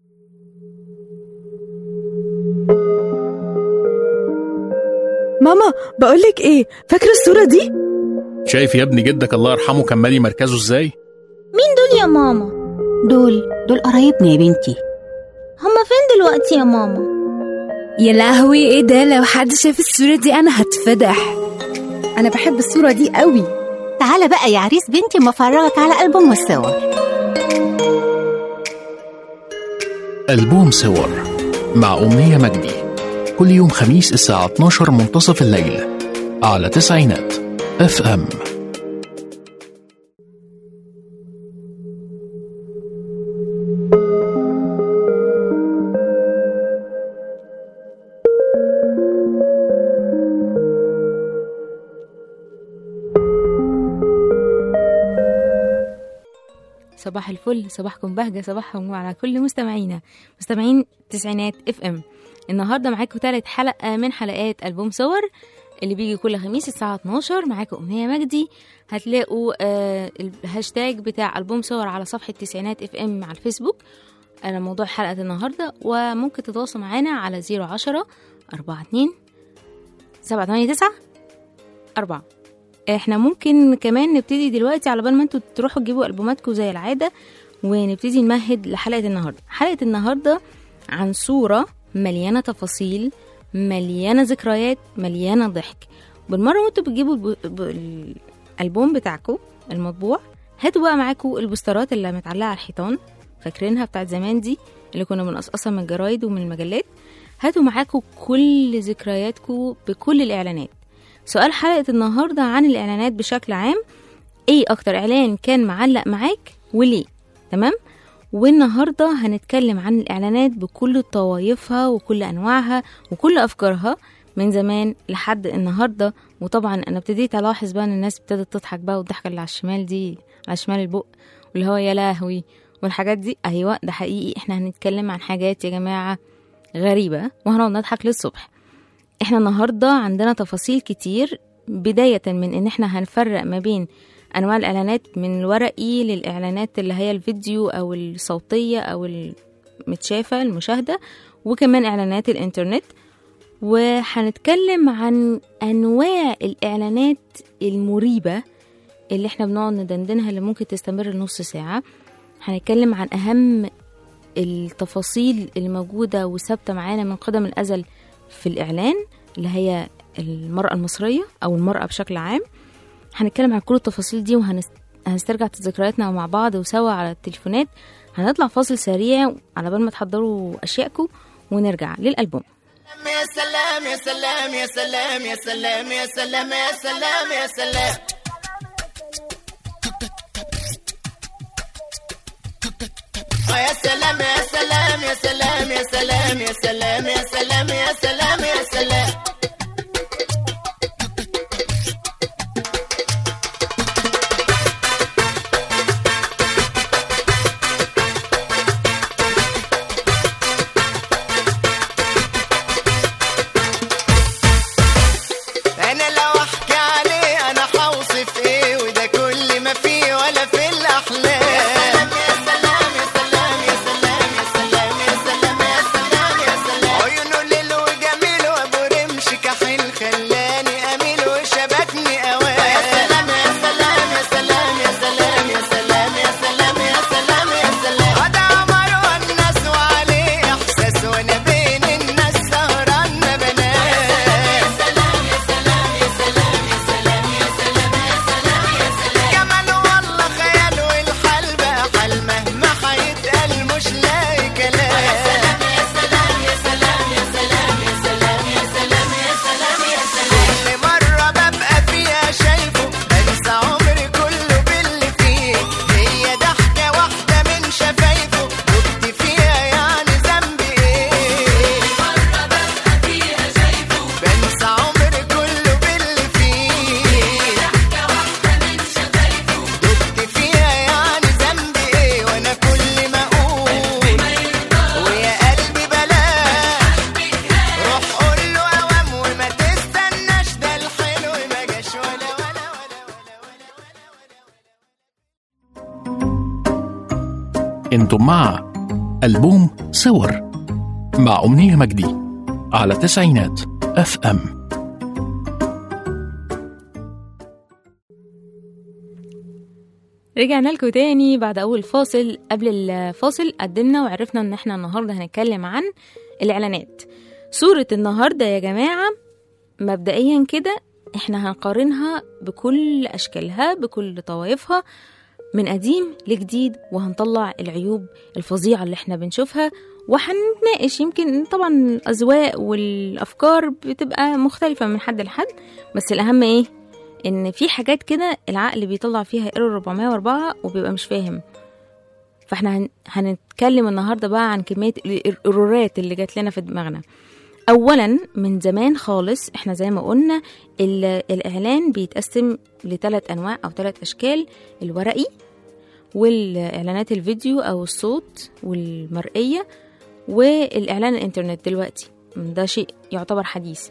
ماما بقولك ايه فاكرة الصورة دي؟ شايف يا ابني جدك الله يرحمه كان مالي مركزه ازاي مين دول يا ماما دول دول قرايبنا يا بنتي هما فين دلوقتي يا ماما يا لهوي ايه ده لو حد شاف الصورة دي انا هتفضح انا بحب الصورة دي قوي تعالى بقى يا عريس بنتي ما افرجك على ألبوم الصور ألبوم صور مع أمنية مجدي كل يوم خميس الساعة 12 منتصف الليل على تسعينات اف ام صباح الفل صباحكم بهجة صباحكم على كل مستمعينا مستمعين تسعينات اف ام النهارده معاكم تالت حلقة من حلقات ألبوم صور اللي بيجي كل خميس الساعة 12 معاكم أمنية مجدي هتلاقوا آه الهاشتاج بتاع ألبوم صور على صفحة تسعينات اف ام على الفيسبوك أنا موضوع حلقة النهاردة وممكن تتواصلوا معانا على 010 42 789 4 احنا ممكن كمان نبتدي دلوقتي على بال ما انتوا تروحوا تجيبوا البوماتكم زي العاده ونبتدي نمهد لحلقه النهارده حلقه النهارده عن صوره مليانه تفاصيل مليانه ذكريات مليانه ضحك بالمره وانتوا بتجيبوا الب... ب... الالبوم بتاعكم المطبوع هاتوا بقى معاكم البوسترات اللي متعلقه على الحيطان فاكرينها بتاعت زمان دي اللي كنا بنقصقصها من الجرايد ومن المجلات هاتوا معاكم كل ذكرياتكم بكل الاعلانات سؤال حلقة النهاردة عن الإعلانات بشكل عام إيه أكتر إعلان كان معلق معاك وليه تمام والنهاردة هنتكلم عن الإعلانات بكل طوايفها وكل أنواعها وكل أفكارها من زمان لحد النهاردة وطبعا أنا ابتديت ألاحظ بقى إن الناس ابتدت تضحك بقى والضحكة اللي على الشمال دي على شمال البق واللي هو يا لهوي والحاجات دي أيوة ده حقيقي إحنا هنتكلم عن حاجات يا جماعة غريبة وهنقعد نضحك للصبح احنا النهارده عندنا تفاصيل كتير بداية من ان احنا هنفرق ما بين انواع الاعلانات من الورقي للاعلانات اللي هي الفيديو او الصوتية او المتشافة المشاهدة وكمان اعلانات الانترنت وهنتكلم عن انواع الاعلانات المريبة اللي احنا بنقعد ندندنها اللي ممكن تستمر لنص ساعة هنتكلم عن اهم التفاصيل اللي موجودة وثابتة معانا من قدم الازل في الإعلان اللي هي المرأة المصرية أو المرأة بشكل عام هنتكلم عن كل التفاصيل دي وهنسترجع ذكرياتنا مع بعض وسوا على التليفونات هنطلع فاصل سريع على بال ما تحضروا أشيائكم ونرجع للألبوم يا سلام يا سلام يا سلام يا سلام يا سلام يا سلام يا سلام يا سلام يا سلام يا سلام يا سلام يا سلام يا سلام يا سلام يا سلام انا لو احكي عليه انا هوصف ايه وده كل ما فيه ولا في الاحلام يا سلام يا سلام يا سلام يا سلام يا سلام يا سلام يا سلام عيونه ليل وجميل وابو رمش كحيل خلاني اميل وشبكني اوام يا سلام يا سلام يا سلام يا سلام يا سلام يا سلام يا سلام يا سلام هذا عمر والناس وعليه احساس وانا بين الناس سهران ما بنام يا سلام يا سلام يا سلام يا سلام يا سلام يا سلام يا سلام جمال والله خيال والحال بقى حال مهما هيتقال مش لاقي كلام يا سلام يا سلام يا سلام يا سلام يا سلام يا سلام يا سلام يا سلام كل مرة ببقى فيها شايفه بنسى عمري كله باللي فيه هي ضحكة واحدة من شفايفه دبت فيها يعني ذنبي ايه مرة ببقى فيها شايفه بنسى عمري كله باللي فيه ضحكة واحدة من شفايفه دبت فيها يعني ذنبي ايه وانا كل ما اقول ويا قلبي بلاش روح قول له اوام وما تستناش ده الحلو ما جاش ولا ولا ولا ولا انتم مع ألبوم صور مع أمنية مجدي على تسعينات اف ام رجعنا لكم تاني بعد أول فاصل قبل الفاصل قدمنا وعرفنا إن احنا النهاردة هنتكلم عن الإعلانات صورة النهاردة يا جماعة مبدئيا كده احنا هنقارنها بكل أشكالها بكل طوائفها من قديم لجديد وهنطلع العيوب الفظيعة اللي احنا بنشوفها وهنتناقش يمكن طبعا الأذواق والأفكار بتبقى مختلفة من حد لحد بس الأهم ايه ان في حاجات كده العقل بيطلع فيها ايرور 404 وبيبقى مش فاهم فاحنا هن... هنتكلم النهارده بقى عن كميه الايرورات اللي جات لنا في دماغنا اولا من زمان خالص احنا زي ما قلنا ال... الاعلان بيتقسم لثلاث انواع او ثلاث اشكال الورقي والاعلانات الفيديو او الصوت والمرئيه والاعلان الانترنت دلوقتي ده شيء يعتبر حديث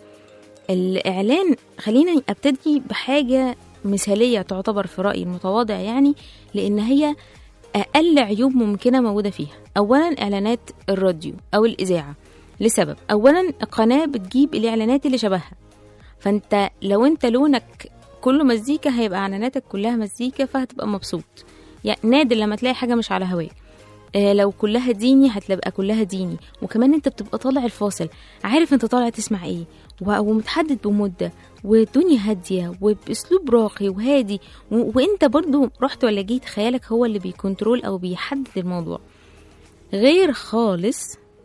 الإعلان خلينا أبتدي بحاجة مثالية تعتبر في رأيي المتواضع يعني لأن هي أقل عيوب ممكنة موجودة فيها أولا إعلانات الراديو أو الإذاعة لسبب أولا القناة بتجيب الإعلانات اللي شبهها فأنت لو أنت لونك كله مزيكا هيبقى إعلاناتك كلها مزيكا فهتبقى مبسوط يعني نادر لما تلاقي حاجة مش على هواك آه، لو كلها ديني هتبقى كلها ديني وكمان انت بتبقى طالع الفاصل عارف انت طالع تسمع ايه و- ومتحدد بمدة والدنيا هادية وبأسلوب راقي وهادي و- وانت برضو رحت ولا جيت خيالك هو اللي بيكنترول او بيحدد الموضوع غير خالص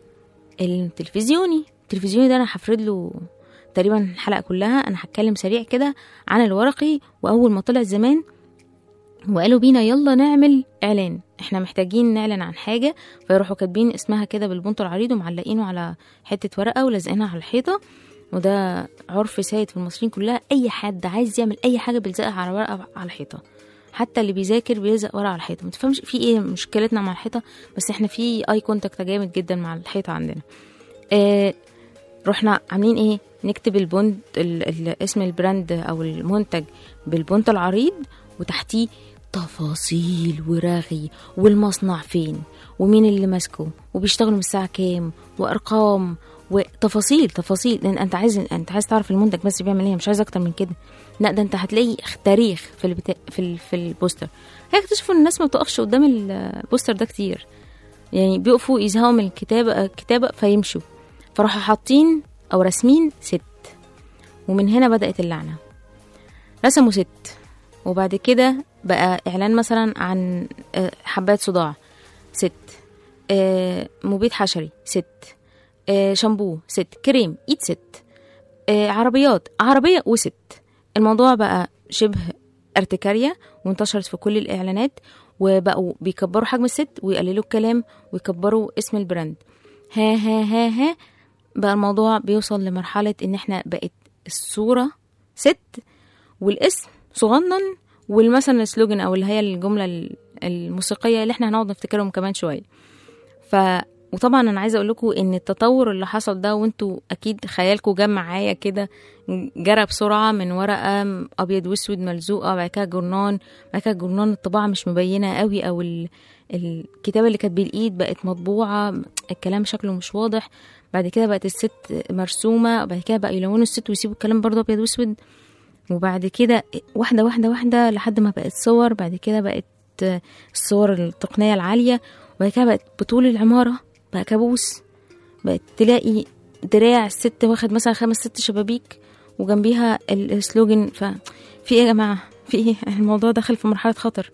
التلفزيوني التلفزيوني ده انا هفرد له تقريبا الحلقة كلها انا هتكلم سريع كده عن الورقي واول ما طلع زمان وقالوا بينا يلا نعمل اعلان احنا محتاجين نعلن عن حاجه فيروحوا كاتبين اسمها كده بالبنط العريض ومعلقينه على حته ورقه ولازقينها على الحيطه وده عرف سائد في المصريين كلها اي حد عايز يعمل اي حاجه بيلزقها على ورقه على الحيطه حتى اللي بيذاكر بيلزق ورقه على الحيطه ما تفهمش في ايه مشكلتنا مع الحيطه بس احنا في اي كونتاكت جامد جدا مع الحيطه عندنا اه رحنا عاملين ايه نكتب البوند ال ال اسم البراند او المنتج بالبونت العريض وتحتيه تفاصيل ورغي والمصنع فين ومين اللي ماسكه وبيشتغلوا من الساعه كام وارقام وتفاصيل تفاصيل لان انت عايز انت عايز تعرف المنتج بس بيعمل ايه مش عايز اكتر من كده لا ده انت هتلاقي تاريخ في البتا... في ال... في البوستر هيكتشفوا ان الناس ما بتقفش قدام البوستر ده كتير يعني بيقفوا يزهقوا من الكتابه الكتابه فيمشوا فراحوا حاطين او راسمين ست ومن هنا بدات اللعنه رسموا ست وبعد كده بقى اعلان مثلا عن آه، حبات صداع ست آه، مبيد حشري ست آه، شامبو ست كريم ايد ست آه، عربيات عربية وست الموضوع بقى شبه ارتكارية وانتشرت في كل الإعلانات وبقوا بيكبروا حجم الست ويقللوا الكلام ويكبروا اسم البراند ها ها ها ها بقى الموضوع بيوصل لمرحلة إن إحنا بقت الصورة ست والاسم صغنن والمثلا السلوجن او اللي هي الجمله ال- الموسيقيه اللي احنا هنقعد نفتكرهم كمان شويه ف وطبعا انا عايزه اقول لكم ان التطور اللي حصل ده وانتوا اكيد خيالكم جه معايا كده جرى بسرعه من ورقه م- ابيض واسود ملزوقه بعد كده جرنان بعد كده جرنان الطباعه مش مبينه قوي او ال... الكتابه اللي كانت بالايد بقت مطبوعه الكلام شكله مش واضح بعد كده بقت الست مرسومه بعد كده بقى يلونوا الست ويسيبوا الكلام برضه ابيض واسود وبعد كده واحدة واحدة واحدة لحد ما بقت صور بعد كده بقت الصور التقنية العالية وبعد كده بقت بطول العمارة بقى كابوس بقت تلاقي دراع الست واخد مثلا خمس ست شبابيك وجنبيها ال- السلوجن ففي ايه يا جماعة في ايه الموضوع دخل في مرحلة خطر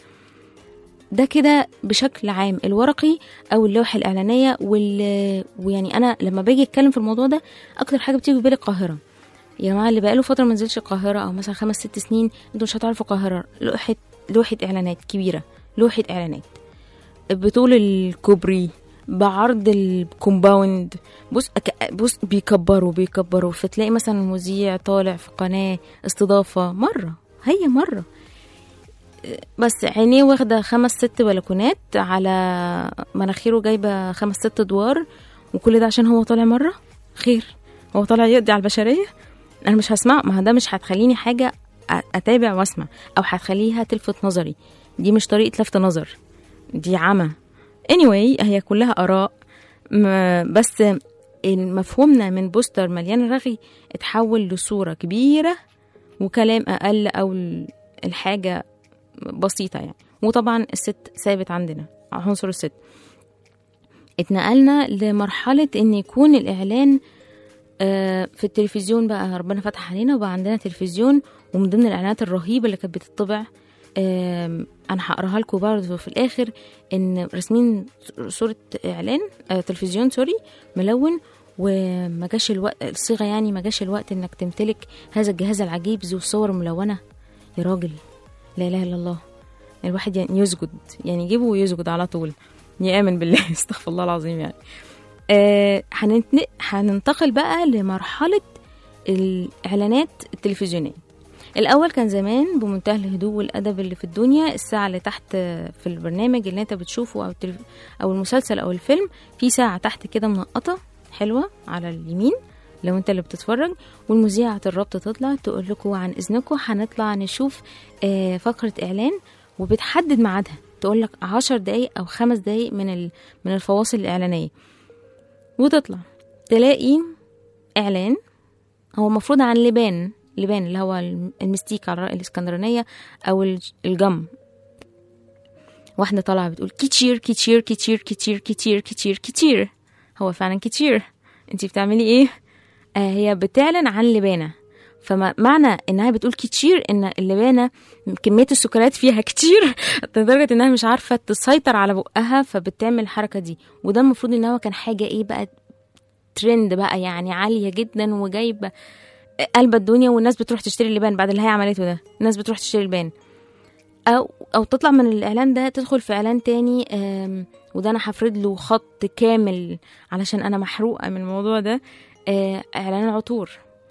ده كده بشكل عام الورقي او اللوحة الإعلانية وال... ويعني أنا لما باجي أتكلم في الموضوع ده أكتر حاجة بتيجي في بالي القاهرة يا جماعه اللي بقاله فتره ما نزلش القاهره او مثلا خمس ست سنين انتوا مش هتعرفوا القاهره لوحه لوحه اعلانات كبيره لوحه اعلانات بطول الكوبري بعرض الكومباوند بص أك- بص بيكبروا بيكبروا فتلاقي مثلا المذيع طالع في قناه استضافه مره هي مره بس عينيه واخده خمس ست بلكونات على مناخيره جايبه خمس ست ادوار وكل ده عشان هو طالع مره خير هو طالع يقضي على البشريه انا مش هسمع ما هو ده مش هتخليني حاجه أ- اتابع واسمع او هتخليها تلفت نظري دي مش طريقه لفت نظر دي عمى anyway هي كلها اراء م- بس مفهومنا من بوستر مليان رغي اتحول لصورة كبيرة وكلام أقل أو ال- الحاجة بسيطة يعني وطبعا الست ثابت عندنا عنصر الست اتنقلنا لمرحلة إن يكون الإعلان آه، في التلفزيون بقى ربنا فتح علينا وبقى عندنا تلفزيون ومن ضمن الإعلانات الرهيبة اللي كانت بتطبع آم، أنا هقراها لكم برضه في الآخر إن راسمين صورة إعلان آه، تلفزيون سوري ملون وما جاش الوقت الصيغة يعني ما جاش الوقت إنك تمتلك هذا الجهاز العجيب ذو الصور ملونة يا راجل لا إله إلا الله الواحد يعني يسجد يعني يجيبه ويسجد على طول يآمن بالله استغفر الله العظيم يعني آه، هنتن- هننتقل بقى لمرحلة الإعلانات التلفزيونية الأول كان زمان بمنتهى الهدوء والأدب اللي في الدنيا الساعة اللي تحت في البرنامج اللي أنت بتشوفه أو, التلف... أو المسلسل أو الفيلم في ساعة تحت كده منقطة حلوة على اليمين لو انت اللي بتتفرج والمذيعة الرابطة تطلع تقول لكم عن إذنكم هنطلع نشوف آه، فقرة إعلان وبتحدد ميعادها تقول لك عشر دقايق أو خمس دقايق من ال... من الفواصل الإعلانية وتطلع تلاقي إعلان هو المفروض عن لبان لبان اللي هو المستيك على رأي الإسكندرانية أو الج- الجم واحدة طالعة بتقول كتير كتير كتير كتير كتير كتير كتير هو فعلا كتير انتي بتعملي ايه آه هي بتعلن عن لبانة فمعنى انها بتقول كتير ان اللبانة كمية السكريات فيها كتير لدرجة انها مش عارفة تسيطر على بقها فبتعمل الحركة دي وده المفروض ان هو كان حاجة ايه بقى ترند بقى يعني عالية جدا وجايبة قلب الدنيا والناس بتروح تشتري اللبان بعد اللي هي عملته ده الناس بتروح تشتري اللبان او او تطلع من الاعلان ده تدخل في اعلان تاني آم، وده انا هفرد له خط كامل علشان انا محروقه من الموضوع ده آه، اعلان العطور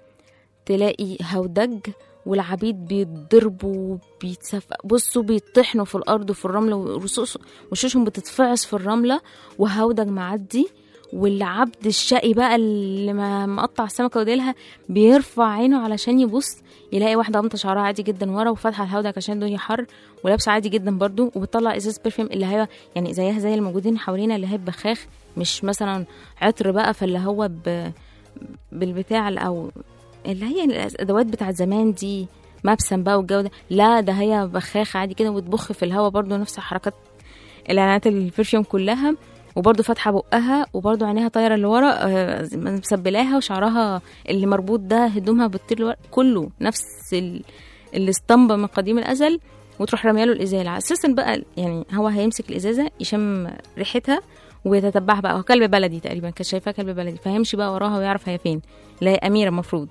تلاقي هودج والعبيد بيتضربوا وبيتسف بصوا بيطحنوا في الارض وفي الرمله ورصوص وشوشهم بتتفعص في الرمله وهودج معدي والعبد الشقي بقى اللي ما مقطع السمكه وديلها بيرفع عينه علشان يبص يلاقي واحده قامطه شعرها عادي جدا ورا وفاتحه الهودج عشان الدنيا حر ولابسه عادي جدا برضو وبتطلع ازاز برفيوم اللي هي يعني زيها زي الموجودين حوالينا اللي هي بخاخ مش مثلا عطر بقى فاللي هو ب... بالبتاع ال- او اللي هي الادوات بتاعت زمان دي مبسم بقى والجو ده لا ده هي بخاخ عادي كده وتبخ في الهواء برضو نفس حركات الاعلانات البرفيوم كلها وبرضه فاتحه بقها وبرضه عينيها طايره لورا آه، مسبلاها وشعرها اللي مربوط ده هدومها بتطير لورا كله نفس ال... الاسطمبه من قديم الازل وتروح رمياله الازازه على اساس إن بقى يعني هو هيمسك الازازه يشم ريحتها ويتتبعها بقى هو كلب بلدي تقريبا كانت شايفاه كلب بلدي فهيمشي بقى وراها ويعرف هي فين لا هي اميره المفروض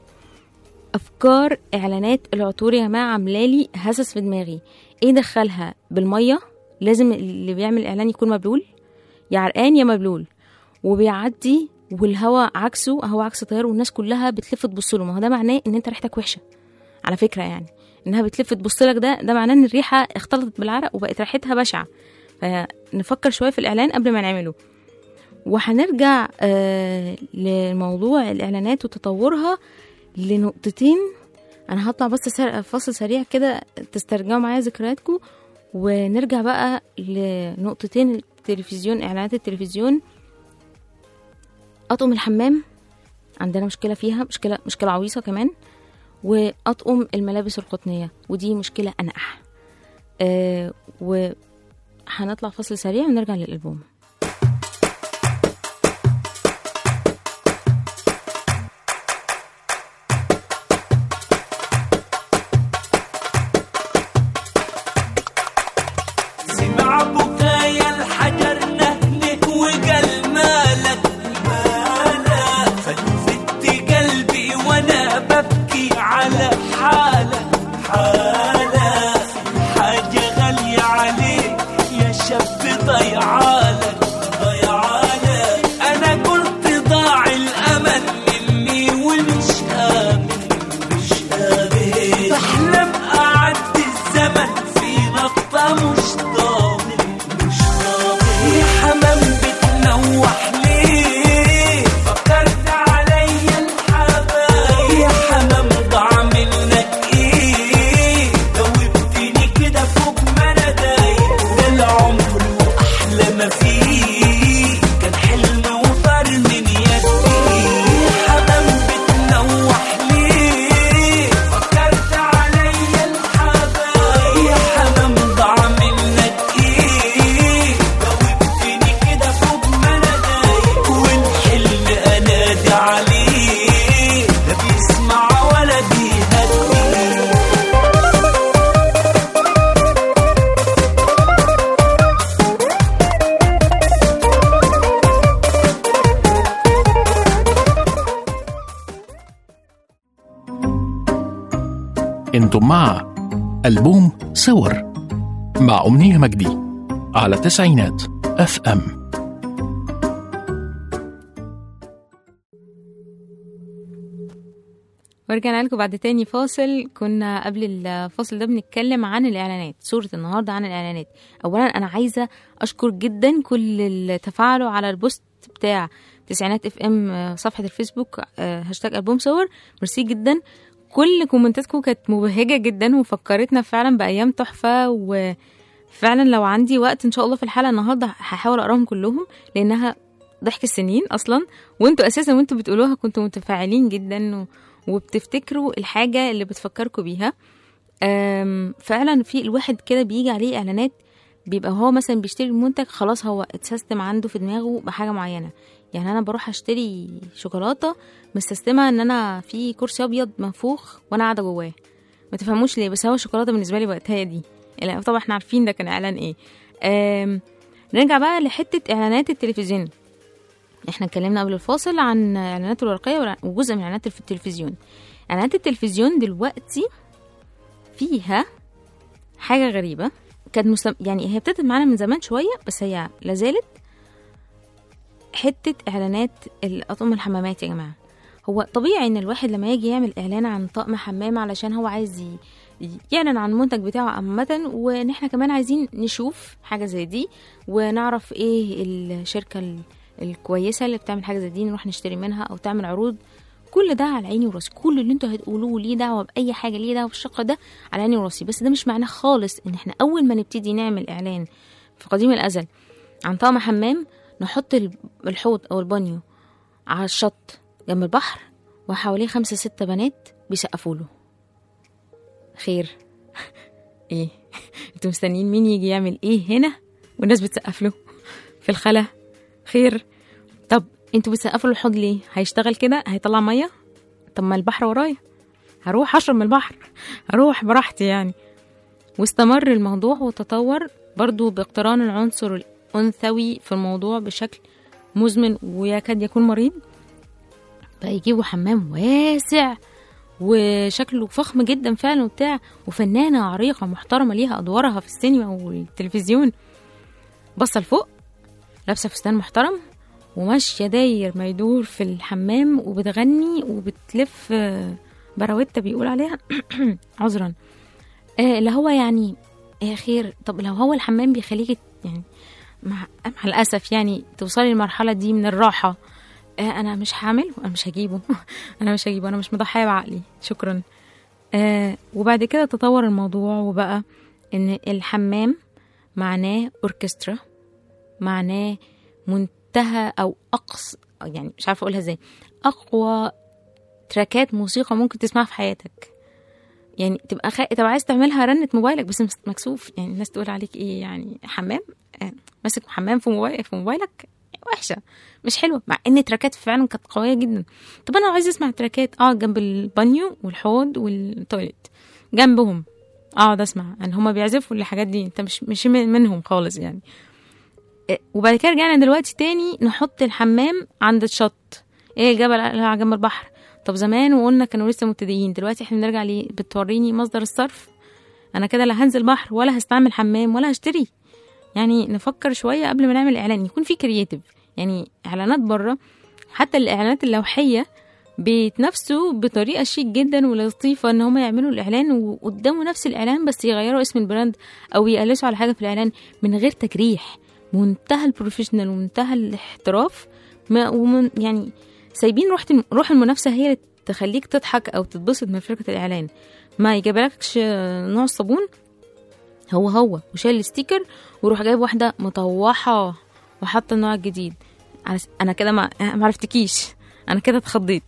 افكار اعلانات العطور يا جماعه عاملالي هسس في دماغي ايه دخلها بالميه لازم اللي بيعمل اعلان يكون مبلول يا عرقان يا مبلول وبيعدي والهوا عكسه هو عكس تيار والناس كلها بتلف تبص له ما هو ده معناه ان انت ريحتك وحشه على فكره يعني انها بتلف تبص لك ده ده معناه ان الريحه اختلطت بالعرق وبقت ريحتها بشعه فنفكر شويه في الاعلان قبل ما نعمله وهنرجع آه لموضوع الاعلانات وتطورها لنقطتين انا هطلع بس سر- فاصل سريع كده تسترجعوا معايا ذكرياتكم ونرجع بقى لنقطتين التلفزيون اعلانات التلفزيون اطقم الحمام عندنا مشكله فيها مشكله مشكله عويصه كمان واطقم الملابس القطنيه ودي مشكله انقح آه وهنطلع فاصل سريع ونرجع للالبوم سمع بكايا الحجر نهنك وقال مالك مالك فلفت قلبي وانا ببكي على حالك حالك حاجة غالية عليك يا شاب ضيعالك ضيعالك انا قلت ضاع الامل مني ومش امن مش قابل بحلم أعدي الزمن في نقطة مش ضامن مش ضامن يا حمام بتنوح ليه فكرت عليا الحبايب يا حمام ضاع منك ايه دوبتني كده فوق ما انا دايب ده العمر واحلى انتم مع ألبوم صور مع أمنية مجدي على تسعينات اف ام ورجعنا لكم بعد تاني فاصل كنا قبل الفاصل ده بنتكلم عن الإعلانات صورة النهاردة عن الإعلانات أولا أنا عايزة أشكر جدا كل اللي تفاعلوا على البوست بتاع تسعينات اف ام صفحة الفيسبوك آه، هاشتاج ألبوم صور ميرسي جدا كل كومنتاتكم كانت مبهجة جدا وفكرتنا فعلا بأيام تحفة وفعلا لو عندي وقت إن شاء الله في الحلقة النهاردة هحاول أقراهم كلهم لأنها ضحك السنين أصلا وانتوا أساسا وانتوا بتقولوها كنتوا متفاعلين جدا و... وبتفتكروا الحاجة اللي بتفكركوا بيها أم، فعلا في الواحد كده بيجي عليه إعلانات بيبقى هو مثلا بيشتري المنتج خلاص هو اتسيستم عنده في دماغه بحاجة معينة يعني أنا بروح أشتري شوكولاتة مستسلمة إن أنا في كرسي أبيض منفوخ وأنا قاعدة جواه ما تفهموش ليه بس هو الشوكولاتة بالنسبة لي بقت هي دي لا، طبعا احنا عارفين ده كان إعلان إيه أم، نرجع بقى لحتة إعلانات التلفزيون احنا اتكلمنا قبل الفاصل عن اعلانات الورقيه وجزء من اعلانات الف- التلفزيون اعلانات التلفزيون دلوقتي فيها حاجه غريبه كانت مسم... يعني هي ابتدت معانا من زمان شويه بس هي لازالت حته اعلانات الاطقم الحمامات يا جماعه هو طبيعي ان الواحد لما يجي يعمل اعلان عن طقم حمام علشان هو عايز ي... يعلن عن المنتج بتاعه عامة وان احنا كمان عايزين نشوف حاجة زي دي ونعرف ايه الشركة ال- الكويسة اللي بتعمل حاجة زي دي نروح نشتري منها او تعمل عروض كل ده على عيني وراسي كل اللي انتوا هتقولوه ليه دعوة بأي حاجة ليه دعوة بالشق ده على عيني وراسي بس ده مش معناه خالص ان احنا اول ما نبتدي نعمل اعلان في قديم الازل عن طقم حمام نحط ال- الحوض او البانيو على الشط جنب البحر وحواليه خمسة ستة بنات بيسقفوا له خير ايه انتوا مستنيين مين يجي يعمل ايه هنا والناس بتسقف له في الخلا خير طب انتوا بتسقفوا له الحوض ليه هيشتغل كده هيطلع ميه طب ما البحر ورايا هروح اشرب من البحر هروح براحتي يعني واستمر الموضوع وتطور برضو باقتران العنصر الأنثوي في الموضوع بشكل مزمن ويكاد يكون مريض بقى يجيبوا حمام واسع وشكله فخم جدا فعلا وبتاع وفنانة عريقة محترمة ليها أدوارها في السينما والتلفزيون بصة لفوق لابسة فستان محترم وماشية داير ما يدور في الحمام وبتغني وبتلف آه، براوتة بيقول عليها عذرا آه، اللي هو يعني يا خير طب لو هو الحمام بيخليكي يعني مع, مع الأسف يعني توصلي للمرحلة دي من الراحة آه، أنا مش هعمل أنا مش هجيبه أنا مش هجيبه أنا مش مضحية بعقلي شكرا آه وبعد كده تطور الموضوع وبقى إن الحمام معناه أوركسترا معناه منتهى أو أقصى يعني مش عارفة أقولها إزاي أقوى تراكات موسيقى ممكن تسمعها في حياتك يعني تبقى خ... تبقى عايز تعملها رنة موبايلك بس مس- مكسوف يعني الناس تقول عليك ايه يعني حمام آه، ماسك حمام في موبايل في موبايلك وحشه مش حلوه مع ان التراكات فعلا كانت قويه جدا طب انا لو عايزه اسمع تراكات اقعد جنب البانيو والحوض والتويليت جنبهم اقعد اسمع ان هما بيعزفوا الحاجات دي انت مش مش من- منهم خالص يعني إيه، وبعد كده رجعنا دلوقتي تاني نحط الحمام عند الشط ايه الجبل اللي على جنب البحر طب زمان وقلنا كانوا لسه مبتدئين دلوقتي احنا بنرجع ليه بتوريني مصدر الصرف انا كده لا هنزل بحر ولا هستعمل حمام ولا هشتري يعني نفكر شويه قبل ما نعمل اعلان يكون في كرييتيف يعني اعلانات بره حتى الاعلانات اللوحيه بيتنافسوا بطريقه شيك جدا ولطيفه ان هم يعملوا الاعلان وقدامه نفس الاعلان بس يغيروا اسم البراند او يقلسوا على حاجه في الاعلان من غير تجريح منتهى البروفيشنال ومنتهى الاحتراف ما ومن يعني سايبين روح روح المنافسه هي اللي تخليك تضحك او تتبسط من فكره الاعلان ما يجيبلكش نوع الصابون هو هو وشايل الستيكر ويروح جايب واحده مطوحه وحاطه النوع الجديد على- انا كده ما ما عرفتكيش انا كده اتخضيت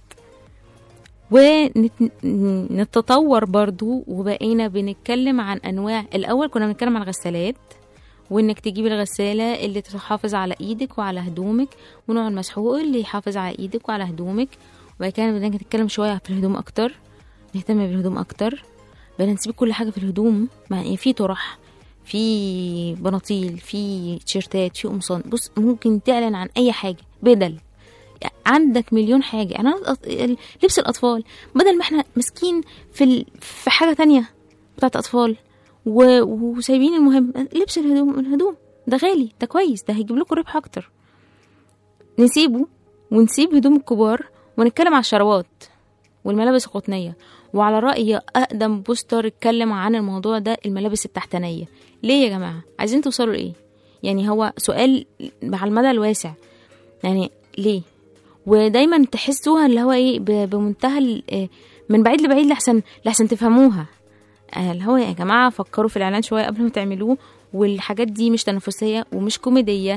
ونتطور برضو وبقينا بنتكلم عن انواع الاول كنا بنتكلم عن غسالات وانك تجيب الغسالة اللي تحافظ على ايدك وعلى هدومك ونوع المسحوق اللي يحافظ على ايدك وعلى هدومك وبعد كده بدنا نتكلم شوية في الهدوم اكتر نهتم بالهدوم اكتر بدنا نسيب كل حاجة في الهدوم يعني في طرح في بناطيل في تيشيرتات في قمصان بص ممكن تعلن عن اي حاجة بدل عندك مليون حاجه يعني أنا الأط- ال- لبس الاطفال بدل ما احنا ماسكين في ال... في حاجه تانية بتاعت اطفال و... وسايبين المهم لبس الهدوم الهدوم ده غالي ده كويس ده هيجيب لكم ربح اكتر نسيبه ونسيب هدوم الكبار ونتكلم على الشروات والملابس القطنية وعلى رأي أقدم بوستر اتكلم عن الموضوع ده الملابس التحتانية ليه يا جماعة عايزين توصلوا لإيه يعني هو سؤال على المدى الواسع يعني ليه ودايما تحسوها اللي هو ايه ب- بمنتهى ال- آه، من بعيد لبعيد لحسن لحسن تفهموها آه، اللي هو يا جماعة فكروا في الإعلان شوية قبل ما تعملوه والحاجات دي مش تنافسية ومش كوميدية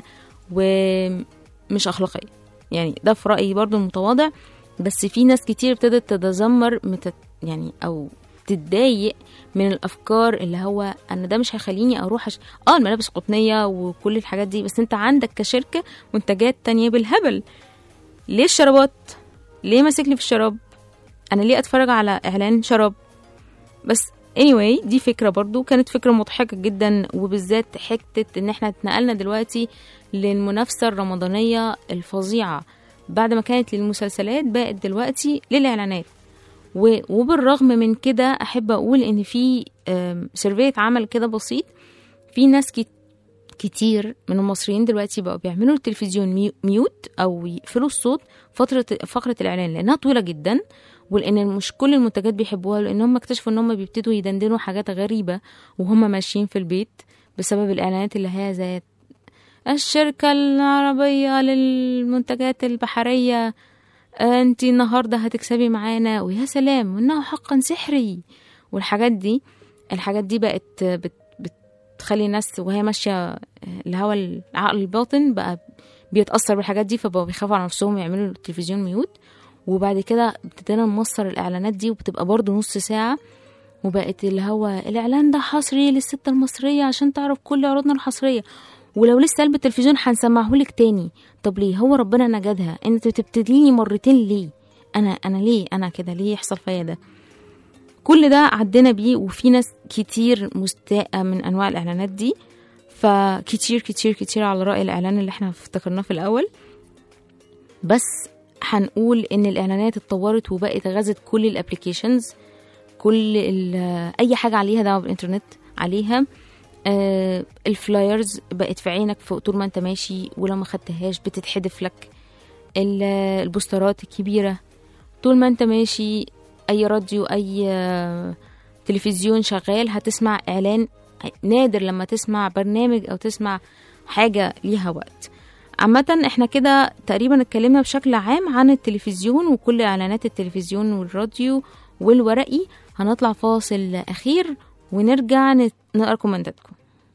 ومش أخلاقية يعني ده في رأيي برضو المتواضع بس في ناس كتير ابتدت تتذمر متت يعني أو تتضايق من الافكار اللي هو انا ده مش هيخليني اروح أش... اه الملابس قطنيه وكل الحاجات دي بس انت عندك كشركه منتجات تانية بالهبل ليه الشرابات ليه ماسك لي في الشراب انا ليه اتفرج على اعلان شراب بس anyway دي فكرة برضو كانت فكرة مضحكة جدا وبالذات حتة ان احنا اتنقلنا دلوقتي للمنافسة الرمضانية الفظيعة بعد ما كانت للمسلسلات بقت دلوقتي للإعلانات و- وبالرغم من كده أحب أقول إن في سيرفي اتعمل كده بسيط في ناس كت- كتير من المصريين دلوقتي بقوا بيعملوا التلفزيون ميو- ميوت أو يقفلوا الصوت فترة فقرة الإعلان لأنها طويلة جدا ولأن مش كل المنتجات بيحبوها لأن هم اكتشفوا إن هم بيبتدوا يدندنوا حاجات غريبة وهم ماشيين في البيت بسبب الإعلانات اللي هي زي الشركة العربية للمنتجات البحرية انت النهاردة هتكسبي معانا ويا سلام وانه حقا سحري والحاجات دي الحاجات دي بقت بت بتخلي الناس وهي ماشية الهوا العقل الباطن بقى بيتأثر بالحاجات دي فبقوا بيخافوا على نفسهم يعملوا التلفزيون ميوت وبعد كده ابتدينا نمصر الإعلانات دي وبتبقى برضو نص ساعة وبقت اللي هو الإعلان ده حصري للست المصرية عشان تعرف كل عروضنا الحصرية ولو لسه قلب التلفزيون هنسمعهولك تاني طب ليه هو ربنا نجدها انت بتبتديني مرتين ليه انا انا ليه انا كده ليه يحصل فيا ده كل ده عدينا بيه وفي ناس كتير مستاءة من انواع الاعلانات دي فكتير كتير كتير على رأي الاعلان اللي احنا افتكرناه في الاول بس هنقول ان الاعلانات اتطورت وبقت غزت كل الابليكيشنز كل ال- اي حاجه عليها دعوه بالانترنت عليها آه الفلايرز بقت في عينك فوق طول ما انت ماشي ولو ما خدتهاش بتتحدف لك ال- البوسترات الكبيره طول ما انت ماشي اي راديو اي آه، تلفزيون شغال هتسمع اعلان نادر لما تسمع برنامج او تسمع حاجه ليها وقت عامة احنا كده تقريبا اتكلمنا بشكل عام عن التلفزيون وكل اعلانات التلفزيون والراديو والورقي هنطلع فاصل اخير ونرجع نت- نقرا كومنتاتكم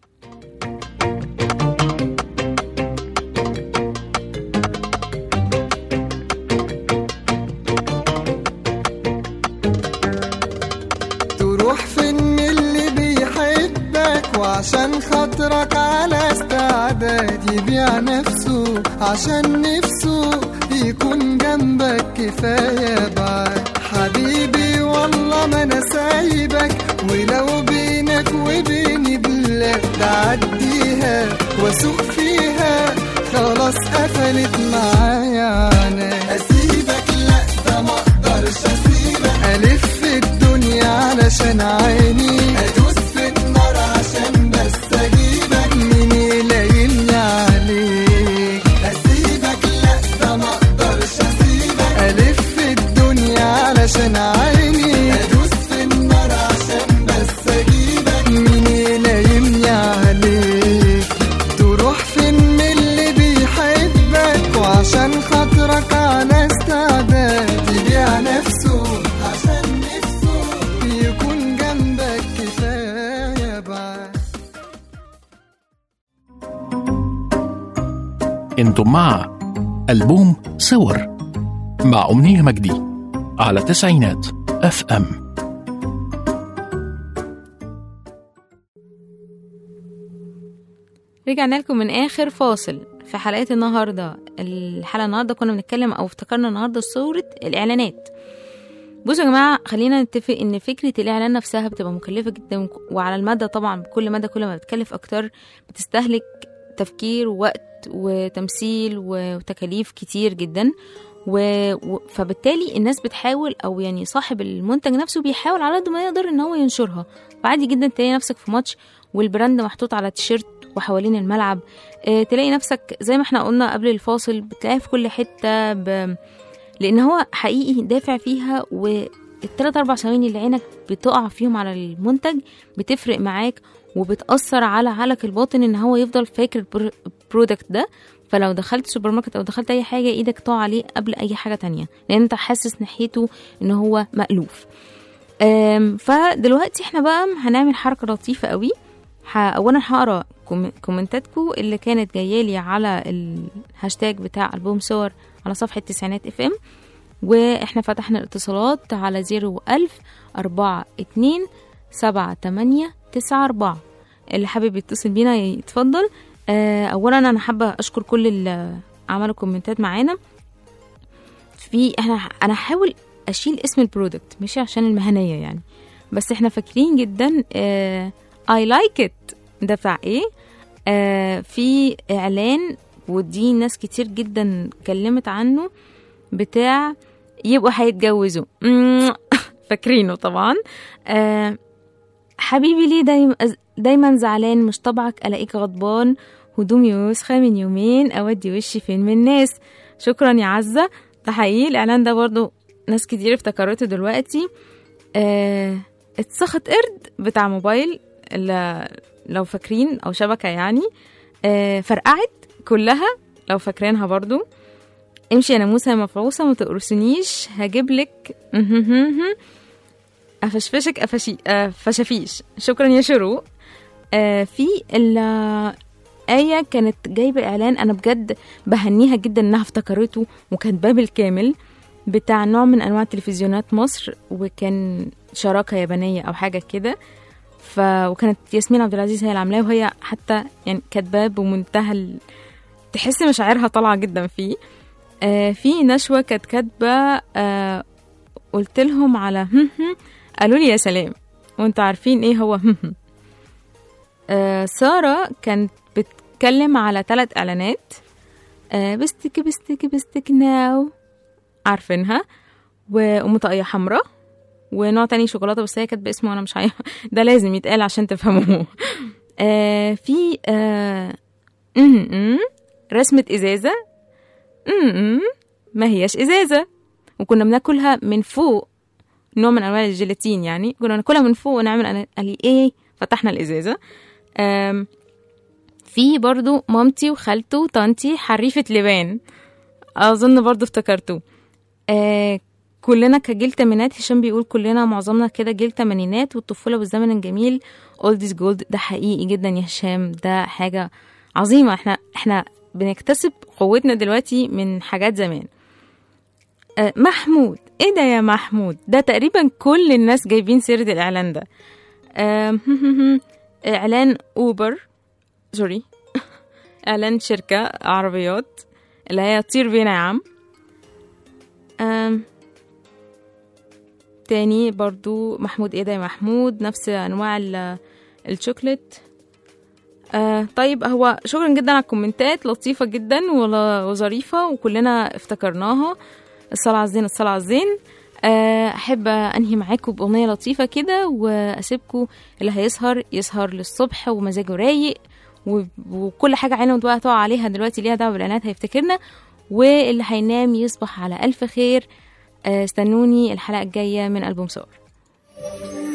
تروح فين اللي بيحبك وعشان خاطرك على استعداد يبيع نفسه عشان نفسه يكون جنبك كفاية بعد حبيبي والله ما انا سايبك ولو بينك وبيني بلاد تعديها واسوق فيها خلاص قفلت معايا انا اسيبك لا ده ما اقدرش اسيبك الف الدنيا علشان عيني ادوس في النار عشان بس اجيبك مين يلايمني عليك اسيبك لا ده ما اقدرش اسيبك الف الدنيا علشان عيني ادوس في النار عشان بس اجيبك مين يلايمني عليك تروح فين من اللي بيحبك وعشان خاطرك على استعداد يبيع نفسه عشان نفسه يكون جنبك كفاية بعد انتم مع ألبوم صور مع أمنية مجدي على تسعينات اف ام رجعنا لكم من اخر فاصل في حلقه النهارده الحلقه النهارده كنا بنتكلم او افتكرنا النهارده صوره الاعلانات بصوا يا جماعه خلينا نتفق ان فكره الاعلان نفسها بتبقى مكلفه جدا وعلى المدى طبعا بكل مدى كل ما بتكلف اكتر بتستهلك تفكير ووقت وتمثيل وتكاليف كتير جدا و... و... فبالتالي الناس بتحاول او يعني صاحب المنتج نفسه بيحاول على قد ما يقدر ان هو ينشرها فعادي جدا تلاقي نفسك في ماتش والبراند محطوط على تيشيرت وحوالين الملعب اه تلاقي نفسك زي ما احنا قلنا قبل الفاصل بتلاقيها في كل حته ب... لان هو حقيقي دافع فيها والتلات اربع ثواني اللي عينك بتقع فيهم على المنتج بتفرق معاك وبتأثر على عقلك الباطن ان هو يفضل فاكر البر- البرودكت ده فلو دخلت سوبر ماركت او دخلت اي حاجه ايدك تقع عليه قبل اي حاجه تانية لان انت حاسس ناحيته ان هو مألوف أم، فدلوقتي احنا بقى هنعمل حركه لطيفه قوي ح- اولا هقرا كوم- كومنتاتكم اللي كانت جايالي على الهاشتاج بتاع البوم صور على صفحه تسعينات اف ام واحنا فتحنا الاتصالات على زيرو ألف أربعة اتنين سبعة تمانية تسعة أربعة اللي حابب يتصل بينا يتفضل آه، أولا أنا حابة أشكر كل اللي عملوا كومنتات معانا في احنا أنا هحاول أشيل اسم البرودكت مش عشان المهنية يعني بس احنا فاكرين جدا آه I like it ده بتاع ايه آه في إعلان ودي ناس كتير جدا اتكلمت عنه بتاع يبقوا هيتجوزوا فاكرينه طبعا آه حبيبي ليه دايما دايما زعلان مش طبعك الاقيك غضبان هدومي وسخة من يومين اودي وشي فين من الناس شكرا يا عزة ده حقيقي الاعلان ده برضو ناس كتير افتكرته دلوقتي آه اتسخط قرد بتاع موبايل اللي لو فاكرين او شبكة يعني آه فرقعت كلها لو فاكرينها برضو امشي يا ناموسة يا مفعوصة ما تقرصنيش هجيبلك افشفشك افشي فشافيش شكرا يا شروق آه في ال- آية كانت جايبة إعلان أنا بجد بهنيها جدا إنها افتكرته وكاتباه بالكامل بتاع نوع من أنواع تلفزيونات مصر وكان شراكة يابانية أو حاجة كده ف وكانت ياسمين عبد العزيز هي اللي عاملاه وهي حتى يعني كاتباه بمنتهى ال... تحس مشاعرها طالعة جدا فيه آه في نشوة كانت كاتبة آه قلت لهم على قالوا لي يا سلام وانتوا عارفين ايه هو آه سارة كانت بتتكلم على ثلاث اعلانات آه بستك بستك بستك ناو عارفينها وام طاقية حمراء ونوع تاني شوكولاتة بس هي كانت باسمه انا مش عارفة ده لازم يتقال عشان تفهموه آه في آه م- م- رسمة ازازة م- م- ما هياش ازازة وكنا بناكلها من فوق نوع من انواع الجيلاتين يعني كنا ناكلها من فوق ونعمل أنا قال لي ايه فتحنا الازازه أم في برضو مامتي وخالته وطنطي حريفه لبان اظن برضو افتكرتوه أه كلنا كجيل تمانينات هشام بيقول كلنا معظمنا كده جيل تمانينات والطفوله والزمن الجميل اولد از جولد ده حقيقي جدا يا هشام ده حاجه عظيمه احنا احنا بنكتسب قوتنا دلوقتي من حاجات زمان آه، محمود ايه ده يا محمود ده تقريبا كل الناس جايبين سيرة الاعلان ده آم، اعلان اوبر سوري اعلان شركة عربيات اللي هي طير بينا يا عم آم، تاني برضو محمود ايه ده يا محمود نفس انواع ال- الشوكليت آه طيب هو شكرا جدا على الكومنتات لطيفة جدا ولا- وظريفة وكلنا افتكرناها الصلاة على الزين الصلاة على الزين آه، أحب أنهي معاكم بأغنية لطيفة كده وأسيبكم اللي هيسهر يسهر للصبح ومزاجه رايق و- وكل حاجة عينه بقى تقع عليها دلوقتي ليها دعوة بالإعلانات هيفتكرنا واللي هينام يصبح على ألف خير آه، استنوني الحلقة الجاية من ألبوم صور